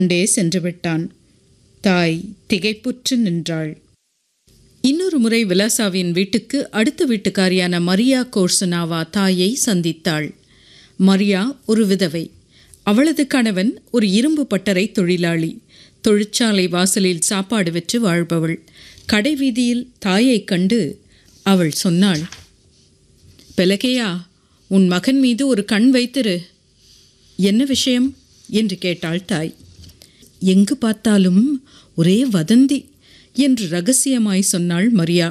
கொண்டே சென்று விட்டான் தாய் திகைப்புற்று நின்றாள் இன்னொரு முறை விலாசாவின் வீட்டுக்கு அடுத்த வீட்டுக்காரியான மரியா கோர்சனாவா தாயை சந்தித்தாள் மரியா ஒரு விதவை அவளது கணவன் ஒரு இரும்பு பட்டறை தொழிலாளி தொழிற்சாலை வாசலில் சாப்பாடு விற்று வாழ்பவள் கடை வீதியில் தாயைக் கண்டு அவள் சொன்னாள் பெலகேயா உன் மகன் மீது ஒரு கண் வைத்திரு என்ன விஷயம் என்று கேட்டாள் தாய் எங்கு பார்த்தாலும் ஒரே வதந்தி என்று ரகசியமாய் சொன்னாள் மரியா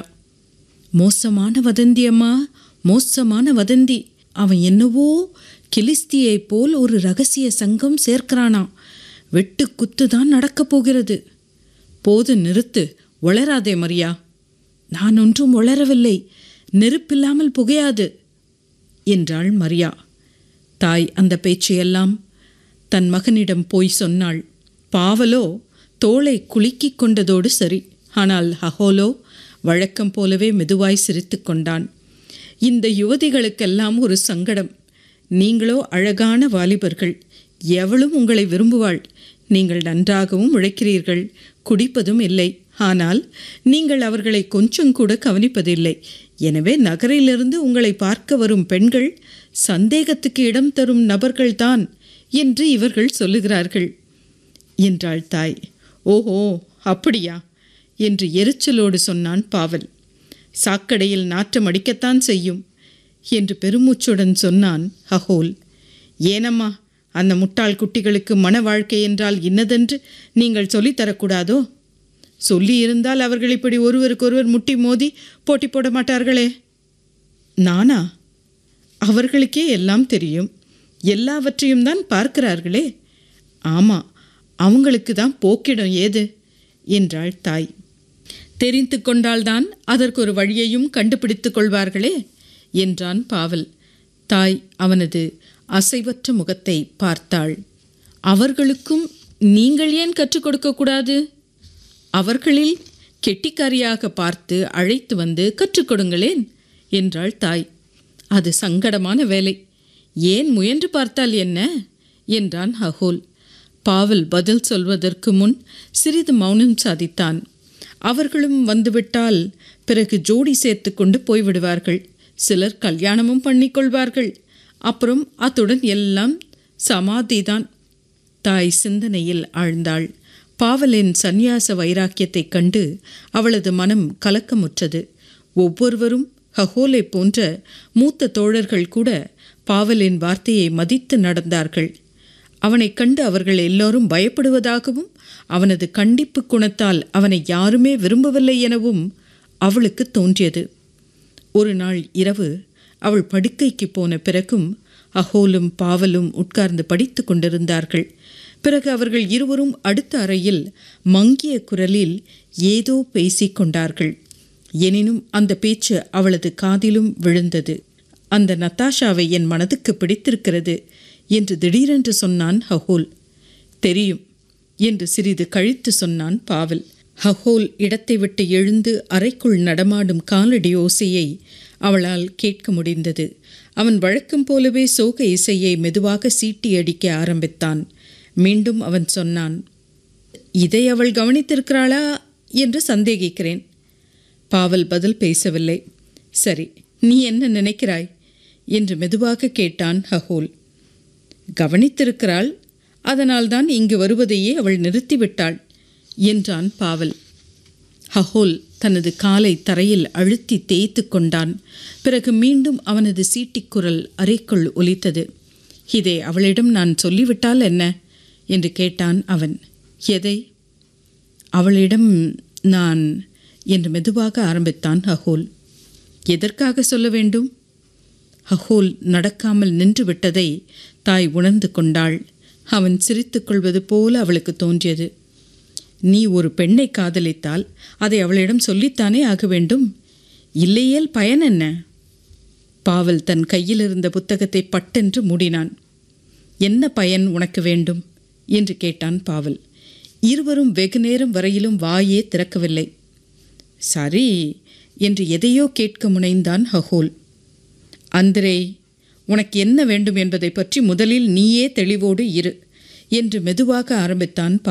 மோசமான வதந்தி அம்மா மோசமான வதந்தி அவன் என்னவோ கிலிஸ்தியைப் போல் ஒரு ரகசிய சங்கம் சேர்க்கிறானா வெட்டு குத்து தான் நடக்கப் போகிறது போது நிறுத்து உளராதே மரியா நான் ஒன்றும் உளரவில்லை நெருப்பில்லாமல் புகையாது என்றாள் மரியா தாய் அந்த பேச்சையெல்லாம் தன் மகனிடம் போய் சொன்னாள் பாவலோ தோளை குலுக்கிக் கொண்டதோடு சரி ஆனால் ஹஹோலோ வழக்கம் போலவே மெதுவாய் சிரித்து கொண்டான் இந்த யுவதிகளுக்கெல்லாம் ஒரு சங்கடம் நீங்களோ அழகான வாலிபர்கள் எவளும் உங்களை விரும்புவாள் நீங்கள் நன்றாகவும் உழைக்கிறீர்கள் குடிப்பதும் இல்லை ஆனால் நீங்கள் அவர்களை கொஞ்சம் கூட கவனிப்பதில்லை எனவே நகரிலிருந்து உங்களை பார்க்க வரும் பெண்கள் சந்தேகத்துக்கு இடம் தரும் நபர்கள்தான் என்று இவர்கள் சொல்லுகிறார்கள் என்றாள் தாய் ஓஹோ அப்படியா என்று எரிச்சலோடு சொன்னான் பாவல் சாக்கடையில் நாற்றம் அடிக்கத்தான் செய்யும் என்று பெருமூச்சுடன் சொன்னான் ஹஹோல் ஏனம்மா அந்த முட்டாள் குட்டிகளுக்கு மன வாழ்க்கை என்றால் இன்னதென்று நீங்கள் சொல்லித்தரக்கூடாதோ சொல்லியிருந்தால் அவர்கள் இப்படி ஒருவருக்கொருவர் முட்டி மோதி போட்டி போட மாட்டார்களே நானா அவர்களுக்கே எல்லாம் தெரியும் எல்லாவற்றையும் தான் பார்க்கிறார்களே ஆமாம் அவங்களுக்கு தான் போக்கிடம் ஏது என்றாள் தாய் தெரிந்து கொண்டால்தான் அதற்கு ஒரு வழியையும் கண்டுபிடித்துக் கொள்வார்களே என்றான் பாவல் தாய் அவனது அசைவற்ற முகத்தை பார்த்தாள் அவர்களுக்கும் நீங்கள் ஏன் கற்றுக் கொடுக்கக்கூடாது அவர்களில் கெட்டிக்காரியாக பார்த்து அழைத்து வந்து கற்றுக் கொடுங்களேன் என்றாள் தாய் அது சங்கடமான வேலை ஏன் முயன்று பார்த்தால் என்ன என்றான் ஹஹோல் பாவல் பதில் சொல்வதற்கு முன் சிறிது மௌனம் சாதித்தான் அவர்களும் வந்துவிட்டால் பிறகு ஜோடி சேர்த்து கொண்டு போய்விடுவார்கள் சிலர் கல்யாணமும் பண்ணிக்கொள்வார்கள் அப்புறம் அத்துடன் எல்லாம் சமாதிதான் தாய் சிந்தனையில் ஆழ்ந்தாள் பாவலின் சந்நியாச வைராக்கியத்தைக் கண்டு அவளது மனம் கலக்கமுற்றது ஒவ்வொருவரும் ஹஹோலை போன்ற மூத்த தோழர்கள் கூட பாவலின் வார்த்தையை மதித்து நடந்தார்கள் அவனைக் கண்டு அவர்கள் எல்லோரும் பயப்படுவதாகவும் அவனது கண்டிப்பு குணத்தால் அவனை யாருமே விரும்பவில்லை எனவும் அவளுக்கு தோன்றியது ஒரு நாள் இரவு அவள் படுக்கைக்கு போன பிறகும் அஹோலும் பாவலும் உட்கார்ந்து படித்து கொண்டிருந்தார்கள் பிறகு அவர்கள் இருவரும் அடுத்த அறையில் மங்கிய குரலில் ஏதோ பேசிக் கொண்டார்கள் எனினும் அந்த பேச்சு அவளது காதிலும் விழுந்தது அந்த நத்தாஷாவை என் மனதுக்கு பிடித்திருக்கிறது என்று திடீரென்று சொன்னான் ஹஹோல் தெரியும் என்று சிறிது கழித்து சொன்னான் பாவல் ஹஹோல் இடத்தை விட்டு எழுந்து அறைக்குள் நடமாடும் காலடி ஓசையை அவளால் கேட்க முடிந்தது அவன் வழக்கம் போலவே சோக இசையை மெதுவாக சீட்டி அடிக்க ஆரம்பித்தான் மீண்டும் அவன் சொன்னான் இதை அவள் கவனித்திருக்கிறாளா என்று சந்தேகிக்கிறேன் பாவல் பதில் பேசவில்லை சரி நீ என்ன நினைக்கிறாய் என்று மெதுவாக கேட்டான் ஹஹோல் கவனித்திருக்கிறாள் அதனால்தான் இங்கு வருவதையே அவள் நிறுத்திவிட்டாள் என்றான் பாவல் ஹஹோல் தனது காலை தரையில் அழுத்தி தேய்த்து கொண்டான் பிறகு மீண்டும் அவனது சீட்டிக்குரல் அறைக்குள் ஒலித்தது இதை அவளிடம் நான் சொல்லிவிட்டால் என்ன என்று கேட்டான் அவன் எதை அவளிடம் நான் என்று மெதுவாக ஆரம்பித்தான் ஹஹோல் எதற்காக சொல்ல வேண்டும் ஹஹோல் நடக்காமல் நின்று விட்டதை தாய் உணர்ந்து கொண்டாள் அவன் சிரித்துக் கொள்வது போல அவளுக்கு தோன்றியது நீ ஒரு பெண்ணை காதலித்தால் அதை அவளிடம் சொல்லித்தானே ஆக வேண்டும் இல்லையேல் பயன் என்ன பாவல் தன் கையில் இருந்த புத்தகத்தை பட்டென்று மூடினான் என்ன பயன் உனக்கு வேண்டும் என்று கேட்டான் பாவல் இருவரும் வெகு நேரம் வரையிலும் வாயே திறக்கவில்லை சரி என்று எதையோ கேட்க முனைந்தான் ஹஹோல் அந்திரே உனக்கு என்ன வேண்டும் என்பதை பற்றி முதலில் நீயே தெளிவோடு இரு என்று மெதுவாக ஆரம்பித்தான்